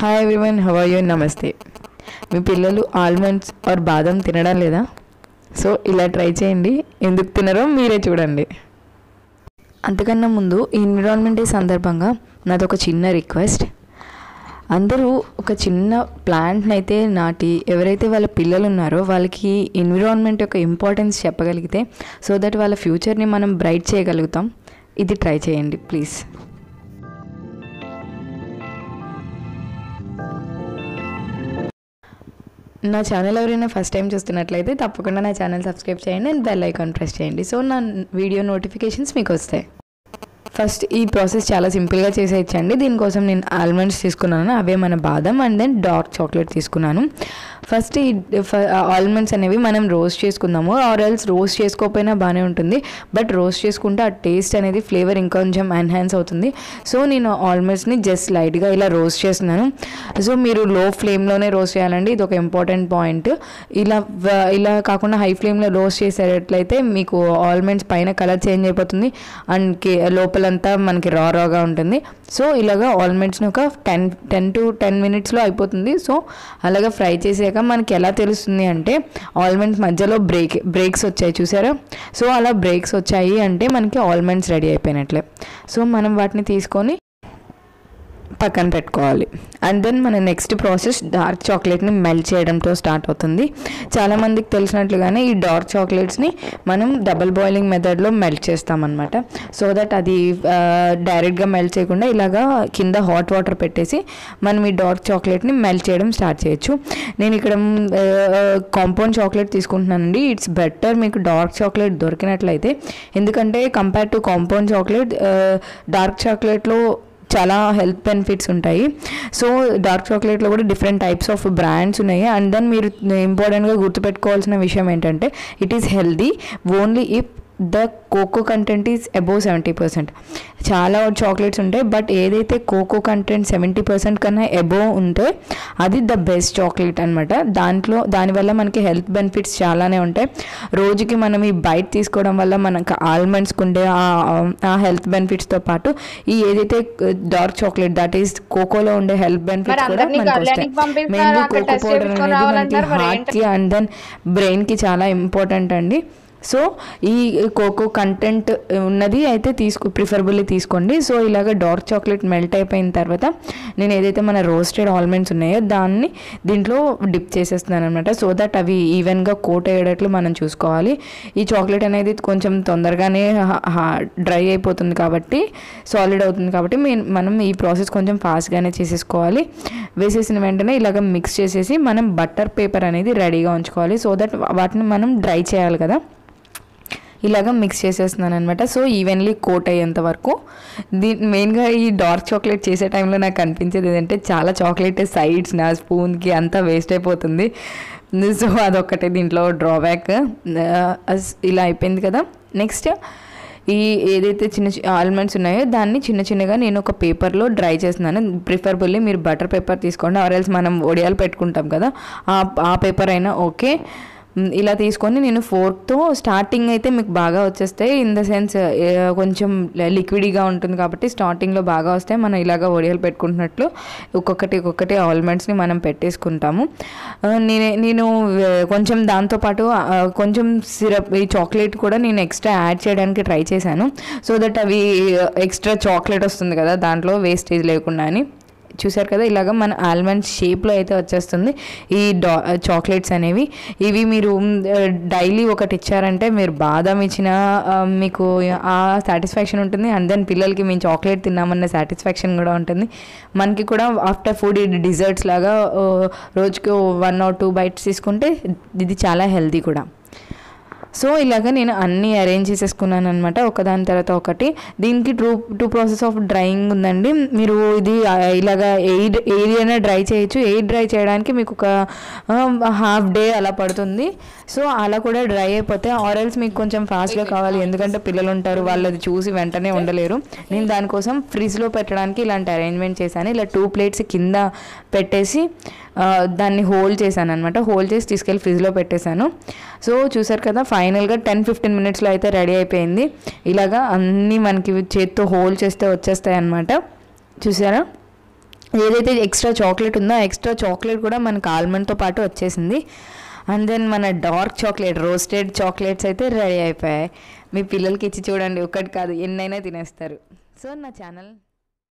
hi everyone how are you నమస్తే మీ పిల్లలు ఆల్మండ్స్ ఆర్ బాదం తినడం లేదా సో ఇలా ట్రై చేయండి ఎందుకు తినరో మీరే చూడండి అంతకన్నా ముందు ఈ ఎన్విరాన్మెంట్ డే సందర్భంగా నాది ఒక చిన్న రిక్వెస్ట్ అందరూ ఒక చిన్న ప్లాంట్ని అయితే నాటి ఎవరైతే వాళ్ళ పిల్లలు ఉన్నారో వాళ్ళకి ఎన్విరాన్మెంట్ యొక్క ఇంపార్టెన్స్ చెప్పగలిగితే సో దట్ వాళ్ళ ఫ్యూచర్ని మనం బ్రైట్ చేయగలుగుతాం ఇది ట్రై చేయండి ప్లీజ్ నా ఛానల్ ఎవరైనా ఫస్ట్ టైం చూస్తున్నట్లయితే తప్పకుండా నా ఛానల్ సబ్స్క్రైబ్ చేయండి అండ్ బెల్ ఐకాన్ ప్రెస్ చేయండి సో నా వీడియో నోటిఫికేషన్స్ మీకు వస్తాయి ఫస్ట్ ఈ ప్రాసెస్ చాలా సింపుల్గా చేసేయచ్చండి దీనికోసం నేను ఆల్మండ్స్ తీసుకున్నాను అవే మన బాదం అండ్ దెన్ డార్క్ చాక్లెట్ తీసుకున్నాను ఫస్ట్ ఈ ఆల్మండ్స్ అనేవి మనం రోస్ట్ చేసుకుందాము ఆర్ ఎల్స్ రోస్ట్ చేసుకోకపోయినా బాగానే ఉంటుంది బట్ రోస్ట్ చేసుకుంటే ఆ టేస్ట్ అనేది ఫ్లేవర్ ఇంకొంచెం ఎన్హాన్స్ అవుతుంది సో నేను ఆల్మండ్స్ని జస్ట్ లైట్గా ఇలా రోస్ట్ చేస్తున్నాను సో మీరు లో ఫ్లేమ్లోనే రోస్ట్ చేయాలండి ఇది ఒక ఇంపార్టెంట్ పాయింట్ ఇలా వ- ఇలా కాకుండా హై ఫ్లేమ్లో రోస్ట్ చేసేటట్లయితే మీకు ఆల్మండ్స్ పైన కలర్ చేంజ్ అయిపోతుంది అండ్ కే- లోపలంతా మనకి రా రాగా ఉంటుంది సో ఇలాగా ఆల్మండ్స్ని ఒక టెన్ టెన్ టు టెన్ మినిట్స్లో అయిపోతుంది సో అలాగా ఫ్రై చేసాక మనకి ఎలా తెలుస్తుంది అంటే ఆల్మండ్స్ మధ్యలో బ్రేక్ బ్రేక్స్ వచ్చాయి చూసారా సో అలా బ్రేక్స్ వచ్చాయి అంటే మనకి ఆల్మండ్స్ రెడీ అయిపోయినట్లే సో మనం వాటిని తీసుకొని పక్కన పెట్టుకోవాలి అండ్ దెన్ మన నెక్స్ట్ ప్రాసెస్ డార్క్ చాక్లెట్ని మెల్ట్ చేయడంతో స్టార్ట్ అవుతుంది చాలామందికి తెలిసినట్లుగానే ఈ డార్క్ చాక్లెట్స్ని మనం డబుల్ బాయిలింగ్ మెథడ్లో మెల్ట్ చేస్తామన్నమాట సో దట్ అది డైరెక్ట్గా మెల్ట్ చేయకుండా ఇలాగా కింద హాట్ వాటర్ పెట్టేసి మనం ఈ డార్క్ చాక్లెట్ని మెల్ట్ చేయడం స్టార్ట్ చేయొచ్చు నేను ఇక్కడ కాంపౌండ్ చాక్లెట్ తీసుకుంటున్నానండి ఇట్స్ బెటర్ మీకు డార్క్ చాక్లెట్ దొరికినట్లయితే ఎందుకంటే compare to compound chocolate dark చాక్లెట్లో చాలా హెల్త్ బెనిఫిట్స్ ఉంటాయి సో డార్క్ చాక్లెట్లో కూడా డిఫరెంట్ టైప్స్ ఆఫ్ బ్రాండ్స్ ఉన్నాయి అండ్ దెన్ మీరు ఇంపార్టెంట్గా గుర్తుపెట్టుకోవాల్సిన విషయం ఏంటంటే it is healthy only if the cocoa content is above seventy percent చాలా చాక్లెట్స్ ఉంటాయి బట్ ఏదైతే కోకో కంటెంట్ సెవెంటీ పర్సెంట్ కన్నా అబోవ్ ఉంటే అది ద బెస్ట్ చాక్లెట్ అనమాట దాంట్లో దానివల్ల మనకి హెల్త్ బెనిఫిట్స్ చాలానే ఉంటాయి రోజుకి మనం ఈ బైట్ తీసుకోవడం వల్ల మనకు ఆల్మండ్స్కి ఉండే ఆ- ఆ హెల్త్ బెనిఫిట్స్తో పాటు ఈ ఏదైతే డార్క్ చాక్లెట్ దట్ ఈస్ కోకోలో ఉండే హెల్త్ బెనిఫిట్స్ కూడా అందరినీ మనకు వస్తాయి కళ్యాణికి పంపిస్తారు, మెయిన్లీ అక్కడ కోకో test పౌడర్ చేయించుకొని అనేది మనకి రావాలంటారు, మరి హార్ట్కి అండ్ దెన్ బ్రెయిన్కి చాలా ఇంపార్టెంట్ అండి సో ఈ కోకో కంటెంట్ ఉన్నది అయితే తీసుకు ప్రిఫరబుల్లీ తీసుకోండి సో ఇలాగ డార్క్ చాక్లెట్ మెల్ట్ అయిపోయిన తర్వాత నేను ఏదైతే మన రోస్టెడ్ ఆల్మండ్స్ ఉన్నాయో దాన్ని దీంట్లో డిప్ చేసేస్తున్నాను అనమాట సో దట్ అవి ఈవెన్గా కోట్ అయ్యేటట్లు మనం చూసుకోవాలి ఈ చాక్లెట్ అనేది కొంచెం తొందరగానే డ్రై అయిపోతుంది కాబట్టి సాలిడ్ అవుతుంది కాబట్టి మీ- మనం ఈ ప్రాసెస్ కొంచెం ఫాస్ట్గానే చేసేసుకోవాలి వేసేసిన వెంటనే ఇలాగ మిక్స్ చేసేసి మనం బటర్ పేపర్ అనేది రెడీగా ఉంచుకోవాలి సో దట్ వాటిని మనం డ్రై చేయాలి కదా ఇలాగ మిక్స్ చేసేస్తున్నాను అనమాట సో ఈవెన్లీ కోట్ అయ్యేంత వరకు దీ మెయిన్గా ఈ డార్క్ చాక్లెట్ చేసే టైంలో నాకు అనిపించేది ఏంటంటే చాలా చాక్లెట్ సైడ్స్ నా స్పూన్కి అంతా వేస్ట్ అయిపోతుంది సో అదొక్కటే దీంట్లో డ్రాబ్యాక్ ఇలా అయిపోయింది కదా నెక్స్ట్ ఈ ఏదైతే చిన్న ఆల్మండ్స్ ఉన్నాయో దాన్ని చిన్న చిన్నగా నేను ఒక పేపర్లో డ్రై చేస్తున్నాను ప్రిఫరబుల్లీ మీరు బటర్ పేపర్ తీసుకోండి ఆర్ఎల్స్ మనం ఒడియాలు పెట్టుకుంటాం కదా ఆ ఆ పేపర్ అయినా ఓకే మ్, ఇలా తీసుకొని నేను ఫోర్క్తో స్టార్టింగ్ అయితే మీకు బాగా వచ్చేస్తాయి ఇన్ ద సెన్స్ కొంచెం లిక్విడ్గా ఉంటుంది కాబట్టి స్టార్టింగ్లో బాగా వస్తాయి మనం ఇలాగ ఒడియాలు పెట్టుకుంటున్నట్లు ఒక్కొక్కటి ఒక్కొక్కటి ఆల్మండ్స్ని మనం పెట్టేసుకుంటాము ఆ, నేనే నేను ఆ, కొంచెం దాంతోపాటు ఆ, కొంచెం సిరప్ ఈ చాక్లెట్ కూడా నేను ఎక్స్ట్రా యాడ్ చేయడానికి ట్రై చేశాను సో దట్ అవి ఎక్స్ట్రా చాక్లెట్ వస్తుంది కదా దాంట్లో వేస్టేజ్ లేకుండా అని చూసారు కదా ఇలాగ మన ఆల్మండ్ షేప్లో అయితే వచ్చేస్తుంది ఈ డా చాక్లెట్స్ అనేవి ఇవి మీరు డైలీ ఒకటి ఇచ్చారంటే మీరు బాదం ఇచ్చిన మీకు ఆ సాటిస్ఫాక్షన్ ఉంటుంది అండ్ దెన్ పిల్లలకి మేము చాక్లెట్ తిన్నామన్న సాటిస్ఫాక్షన్ కూడా ఉంటుంది మనకి కూడా ఆఫ్టర్ ఫుడ్ ఇది డిజర్ట్స్ లాగా ఆ, రోజుకి వన్ ఆర్ టూ బైట్స్ తీసుకుంటే ఇది చాలా హెల్తీ కూడా సో ఇలాగ నేను అన్నీ అరేంజ్ చేసేసుకున్నాను అనమాట ఒకదాని తర్వాత ఒకటి దీనికి two two process of drying ఉందండి మీరు ఇది ఆ, ఇలాగ ఎయిడ్ ఎయిడ్ అయినా డ్రై చేయొచ్చు ఎయిడ్ డ్రై చేయడానికి మీకు ఒక హాఫ్ డే అలా పడుతుంది సో అలా కూడా డ్రై అయిపోతే ఆరల్స్ మీకు కొంచెం ఫాస్ట్గా కావాలి ఎందుకంటే పిల్లలు ఉంటారు వాళ్ళు అది చూసి వెంటనే ఉండలేరు నేను దానికోసం ఫ్రిడ్జ్లో పెట్టడానికి ఇలాంటి అరేంజ్మెంట్ చేశాను ఇలా టూ ప్లేట్స్ కింద పెట్టేసి ఆ, దాన్ని హోల్డ్ చేశాను అనమాట హోల్డ్ చేసి తీసుకెళ్ళి ఫ్రిడ్జ్లో పెట్టేశాను సో చూసారు కదా ఫైనల్గా టెన్ ఫిఫ్టీన్ మినిట్స్లో అయితే రెడీ అయిపోయింది ఇలాగా అన్నీ మనకి చేత్తో హోల్డ్ చేస్తే వచ్చేస్తాయి అనమాట చూసారా ఏదైతే ఎక్స్ట్రా చాక్లెట్ ఉందో ఆ ఎక్స్ట్రా చాక్లెట్ కూడా మనకు ఆల్మండ్తో పాటు వచ్చేసింది అండ్ దెన్ మన డార్క్ చాక్లెట్ రోస్టెడ్ చాక్లెట్స్ అయితే రెడీ అయిపోయాయి మీ పిల్లలకి ఇచ్చి చూడండి ఒకటి కాదు ఎన్నైనా తినేస్తారు సో నా ఛానల్